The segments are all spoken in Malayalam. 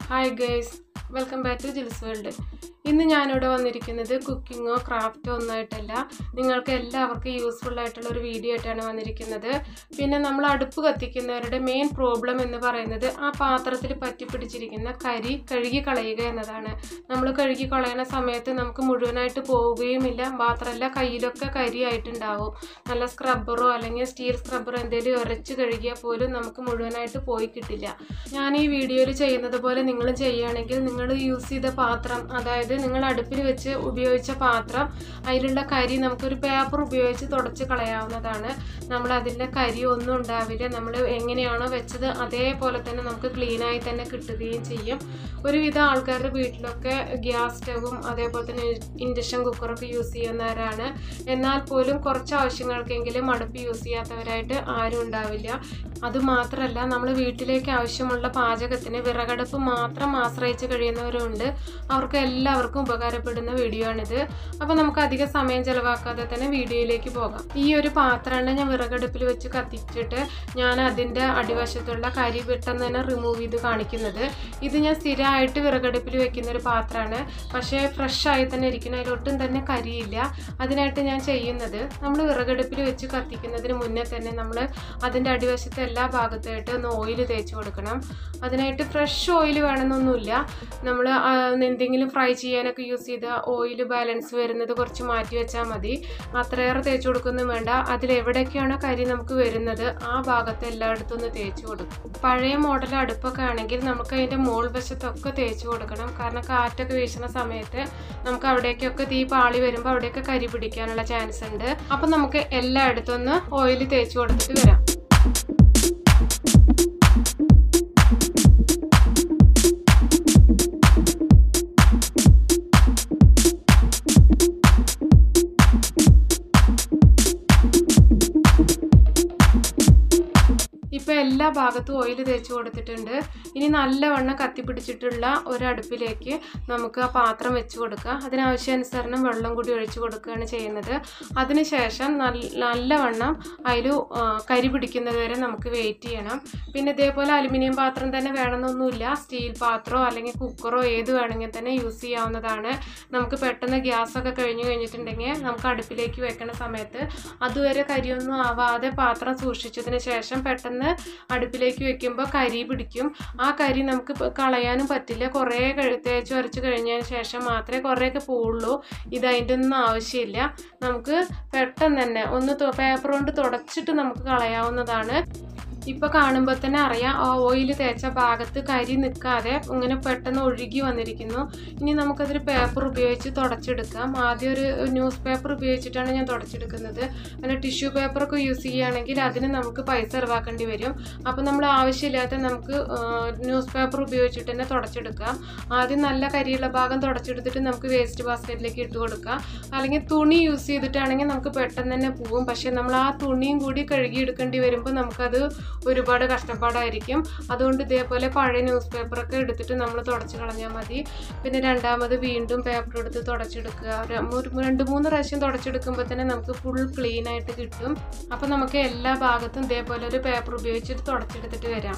hi guys welcome back to Jils world ഇന്ന് ഞാനിവിടെ വന്നിരിക്കുന്നത് കുക്കിങ്ങോ ക്രാഫ്റ്റോ ഒന്നായിട്ടല്ല നിങ്ങൾക്ക് എല്ലാവർക്കും യൂസ്ഫുൾ ആയിട്ടുള്ള ഒരു വീഡിയോ ആയിട്ടാണ് വന്നിരിക്കുന്നത് പിന്നെ നമ്മൾ അടുപ്പ് കത്തിക്കുന്നവരുടെ മെയിൻ പ്രോബ്ലം എന്ന് പറയുന്നത് ആ പാത്രത്തിൽ പറ്റിപ്പിടിച്ചിരിക്കുന്ന കരി കഴുകി കളയുക എന്നതാണ് നമ്മൾ കഴുകി കളയുന്ന സമയത്ത് നമുക്ക് മുഴുവനായിട്ട് പോവുകയുമില്ല മാത്രമല്ല കയ്യിലൊക്കെ കരിയായിട്ടുണ്ടാവും നല്ല സ്ക്രബ്ബറോ അല്ലെങ്കിൽ സ്റ്റീൽ സ്ക്രബ്ബറോ എന്തെങ്കിലും ഉരച്ച് കഴുകിയാൽ പോലും നമുക്ക് മുഴുവനായിട്ട് പോയി കിട്ടില്ല ഞാൻ ഈ വീഡിയോയിൽ ചെയ്യുന്നത് പോലെ നിങ്ങളും ചെയ്യുകയാണെങ്കിൽ നിങ്ങൾ യൂസ് ചെയ്ത പാത്രം അതായത് നിങ്ങൾ അടുപ്പിൽ വെച്ച് ഉപയോഗിച്ച പാത്രം അതിലുള്ള കരി നമുക്കൊരു പേപ്പർ ഉപയോഗിച്ച് തുടച്ച് കളയാവുന്നതാണ് നമ്മൾ അതിൻ്റെ കരി ഒന്നും ഉണ്ടാവില്ല നമ്മൾ എങ്ങനെയാണോ വെച്ചത് അതേപോലെ തന്നെ നമുക്ക് ക്ലീനായി തന്നെ കിട്ടുകയും ചെയ്യും ഒരുവിധം ആൾക്കാരുടെ വീട്ടിലൊക്കെ ഗ്യാസ് സ്റ്റവും അതേപോലെ തന്നെ ഇൻഡക്ഷൻ കുക്കറൊക്കെ യൂസ് ചെയ്യുന്നവരാണ് എന്നാൽ പോലും കുറച്ച് ആവശ്യങ്ങൾക്കെങ്കിലും അടുപ്പ് യൂസ് ചെയ്യാത്തവരായിട്ട് ആരും ഉണ്ടാവില്ല അതുമാത്രമല്ല നമ്മൾ വീട്ടിലേക്ക് ആവശ്യമുള്ള പാചകത്തിന് വിറകടുപ്പ് മാത്രം ആശ്രയിച്ച് കഴിയുന്നവരുണ്ട് അവർക്ക് എല്ലാവർക്കും ഉപകാരപ്പെടുന്ന വീഡിയോ ആണിത് അപ്പോൾ നമുക്ക് അധിക സമയം ചിലവാക്കാതെ തന്നെ വീഡിയോയിലേക്ക് പോകാം ഈ ഒരു പാത്രമാണ് ഞാൻ വിറകടുപ്പിൽ വെച്ച് കത്തിച്ചിട്ട് ഞാൻ അതിൻ്റെ അടിവശത്തുള്ള കരി പെട്ടെന്ന് തന്നെ റിമൂവ് ചെയ്ത് കാണിക്കുന്നത് ഇത് ഞാൻ സ്ഥിരമായിട്ട് വിറകടുപ്പിൽ വെക്കുന്ന ഒരു പാത്രമാണ് പക്ഷേ ഫ്രഷ് ആയി തന്നെ ഇരിക്കുന്ന അതിലൊട്ടും തന്നെ കരിയില്ല അതിനായിട്ട് ഞാൻ ചെയ്യുന്നത് നമ്മൾ വിറകടുപ്പിൽ വെച്ച് കത്തിക്കുന്നതിന് മുന്നേ തന്നെ നമ്മൾ അതിൻ്റെ അടിവശത്തെ എല്ലാ ഭാഗത്തായിട്ട് ഒന്ന് ഓയിൽ തേച്ച് കൊടുക്കണം അതിനായിട്ട് ഫ്രഷ് ഓയിൽ വേണമെന്നൊന്നുമില്ല നമ്മൾ എന്തെങ്കിലും ഫ്രൈ ചെയ്യാനൊക്കെ യൂസ് ചെയ്ത ഓയിൽ ബാലൻസ് വരുന്നത് കുറച്ച് മാറ്റി വെച്ചാൽ മതി അത്രയേറെ തേച്ച് കൊടുക്കൊന്നും വേണ്ട അതിലെവിടെയൊക്കെയാണോ കരി നമുക്ക് വരുന്നത് ആ ഭാഗത്ത് എല്ലായിടത്തും ഒന്ന് തേച്ച് കൊടുക്കും പഴയ മോഡൽ അടുപ്പൊക്കെ ആണെങ്കിൽ നമുക്ക് അതിൻ്റെ മോൾ വശത്തൊക്കെ തേച്ച് കൊടുക്കണം കാരണം കാറ്റൊക്കെ വീശുന്ന സമയത്ത് നമുക്ക് അവിടേക്കൊക്കെ തീ പാളി വരുമ്പോൾ അവിടെയൊക്കെ കരി പിടിക്കാനുള്ള ചാൻസ് ഉണ്ട് അപ്പം നമുക്ക് എല്ലായിടത്തും ഒന്ന് ഓയിൽ തേച്ച് കൊടുത്തിട്ട് വരാം ഇപ്പോൾ എല്ലാ ഭാഗത്തും ഓയിൽ തേച്ച് കൊടുത്തിട്ടുണ്ട് ഇനി നല്ലവണ്ണം കത്തിപ്പിടിച്ചിട്ടുള്ള ഒരു അടുപ്പിലേക്ക് നമുക്ക് ആ പാത്രം വെച്ച് കൊടുക്കുക അതിനാവശ്യാനുസരണം വെള്ളം കൂടി ഒഴിച്ചു കൊടുക്കുകയാണ് ചെയ്യുന്നത് അതിനുശേഷം നല്ല നല്ലവണ്ണം അതിൽ കരി പിടിക്കുന്നത് വരെ നമുക്ക് വെയിറ്റ് ചെയ്യണം പിന്നെ ഇതേപോലെ അലുമിനിയം പാത്രം തന്നെ വേണമെന്നൊന്നുമില്ല സ്റ്റീൽ പാത്രമോ അല്ലെങ്കിൽ കുക്കറോ ഏത് വേണമെങ്കിൽ തന്നെ യൂസ് ചെയ്യാവുന്നതാണ് നമുക്ക് പെട്ടെന്ന് ഗ്യാസൊക്കെ കഴിഞ്ഞു കഴിഞ്ഞിട്ടുണ്ടെങ്കിൽ നമുക്ക് അടുപ്പിലേക്ക് വെക്കുന്ന സമയത്ത് അതുവരെ കരിയൊന്നും ആവാതെ പാത്രം സൂക്ഷിച്ചതിന് ശേഷം പെട്ടെന്ന് അടുപ്പിലേക്ക് വെക്കുമ്പോൾ കരി പിടിക്കും ആ കരി നമുക്ക് ഇപ്പൊ കളയാനും പറ്റില്ല കുറേ കഴി തേച്ച് വരച്ച് കഴിഞ്ഞതിന് ശേഷം മാത്രമേ കുറേയൊക്കെ പോവുള്ളൂ ഇത് അതിൻ്റെ ഒന്നും ആവശ്യമില്ല നമുക്ക് പെട്ടെന്ന് തന്നെ ഒന്ന് പേപ്പർ കൊണ്ട് തുടച്ചിട്ട് നമുക്ക് കളയാവുന്നതാണ് ഇപ്പോൾ കാണുമ്പോൾ തന്നെ അറിയാം ആ ഓയിൽ തേച്ച ഭാഗത്ത് കരി നിൽക്കാതെ ഇങ്ങനെ പെട്ടെന്ന് ഒഴുകി വന്നിരിക്കുന്നു ഇനി നമുക്കതൊരു പേപ്പർ ഉപയോഗിച്ച് തുടച്ചെടുക്കാം ആദ്യം ഒരു ന്യൂസ് പേപ്പർ ഉപയോഗിച്ചിട്ടാണ് ഞാൻ തുടച്ചെടുക്കുന്നത് അങ്ങനെ ടിഷ്യൂ പേപ്പറൊക്കെ യൂസ് ചെയ്യുകയാണെങ്കിൽ അതിന് നമുക്ക് പൈസ ചെലവാക്കേണ്ടി വരും അപ്പോൾ നമ്മൾ ആവശ്യമില്ലാത്ത നമുക്ക് ന്യൂസ് പേപ്പർ ഉപയോഗിച്ചിട്ട് തന്നെ തുടച്ചെടുക്കാം ആദ്യം നല്ല കരിയുള്ള ഭാഗം തുടച്ചെടുത്തിട്ട് നമുക്ക് വേസ്റ്റ് ബാസ്ക്കറ്റിലേക്ക് ഇട്ട് കൊടുക്കാം അല്ലെങ്കിൽ തുണി യൂസ് ചെയ്തിട്ടാണെങ്കിൽ നമുക്ക് പെട്ടെന്ന് തന്നെ പോവും പക്ഷേ നമ്മൾ ആ തുണിയും കൂടി കഴുകിയെടുക്കേണ്ടി വരുമ്പോൾ നമുക്കത് ഒരുപാട് കഷ്ടപ്പാടായിരിക്കും അതുകൊണ്ട് ഇതേപോലെ പഴയ ന്യൂസ് പേപ്പറൊക്കെ എടുത്തിട്ട് നമ്മൾ തുടച്ച് കളഞ്ഞാൽ മതി പിന്നെ രണ്ടാമത് വീണ്ടും പേപ്പർ എടുത്ത് തുടച്ചെടുക്കുക ഒരു രണ്ട് മൂന്ന് പ്രാവശ്യം തുടച്ചെടുക്കുമ്പോൾ തന്നെ നമുക്ക് ഫുൾ ക്ലീൻ ആയിട്ട് കിട്ടും അപ്പോൾ നമുക്ക് എല്ലാ ഭാഗത്തും ഇതേപോലെ ഒരു പേപ്പർ ഉപയോഗിച്ചിട്ട് തുടച്ചെടുത്തിട്ട് വരാം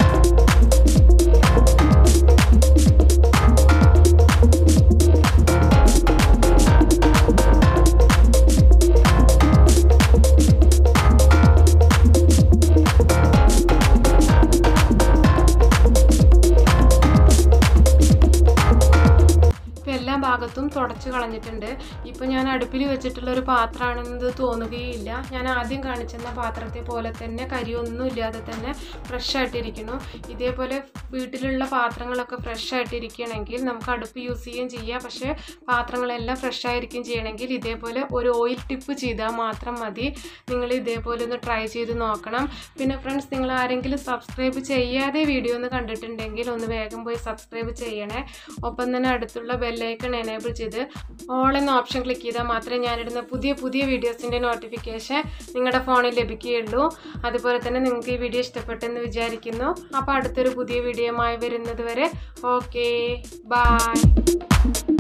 എല്ലാ ഭാഗത്തും തുടച്ച് കളഞ്ഞിട്ടുണ്ട് ഇപ്പോൾ ഞാൻ അടുപ്പിൽ വെച്ചിട്ടുള്ള ഒരു പാത്രമാണെന്നത് തോന്നുകയില്ല ഞാൻ ആദ്യം കാണിച്ചെന്ന പാത്രത്തെ പോലെ തന്നെ കരിയൊന്നും ഇല്ലാതെ തന്നെ ഫ്രഷ് ആയിട്ടിരിക്കുന്നു ഇതേപോലെ വീട്ടിലുള്ള പാത്രങ്ങളൊക്കെ ഫ്രഷ് ആയിട്ടിരിക്കുകയാണെങ്കിൽ നമുക്ക് അടുപ്പ് യൂസ് ചെയ്യുകയും ചെയ്യാം പക്ഷേ പാത്രങ്ങളെല്ലാം ഫ്രഷ് ആയിരിക്കും ചെയ്യണമെങ്കിൽ ഇതേപോലെ ഒരു ഓയിൽ ടിപ്പ് ചെയ്താൽ മാത്രം മതി നിങ്ങൾ ഇതേപോലെ ഒന്ന് ട്രൈ ചെയ്ത് നോക്കണം പിന്നെ ഫ്രണ്ട്സ് നിങ്ങൾ ആരെങ്കിലും സബ്സ്ക്രൈബ് ചെയ്യാതെ വീഡിയോ ഒന്ന് കണ്ടിട്ടുണ്ടെങ്കിൽ ഒന്ന് വേഗം പോയി സബ്സ്ക്രൈബ് ചെയ്യണേ ഒപ്പം തന്നെ അടുത്തുള്ള ബെല്ലൈക്കൺ എനേബിൾ ചെയ്ത് ഓൾ എന്ന ഓപ്ഷൻ ക്ലിക്ക് ചെയ്താൽ മാത്രമേ ഞാനിടുന്ന പുതിയ പുതിയ വീഡിയോസിൻ്റെ നോട്ടിഫിക്കേഷൻ നിങ്ങളുടെ ഫോണിൽ ലഭിക്കുകയുള്ളൂ അതുപോലെ തന്നെ നിങ്ങൾക്ക് ഈ വീഡിയോ ഇഷ്ടപ്പെട്ടെന്ന് വിചാരിക്കുന്നു അപ്പോൾ അടുത്തൊരു പുതിയ വീഡിയോയുമായി വരുന്നത് വരെ ഓക്കെ ബായ്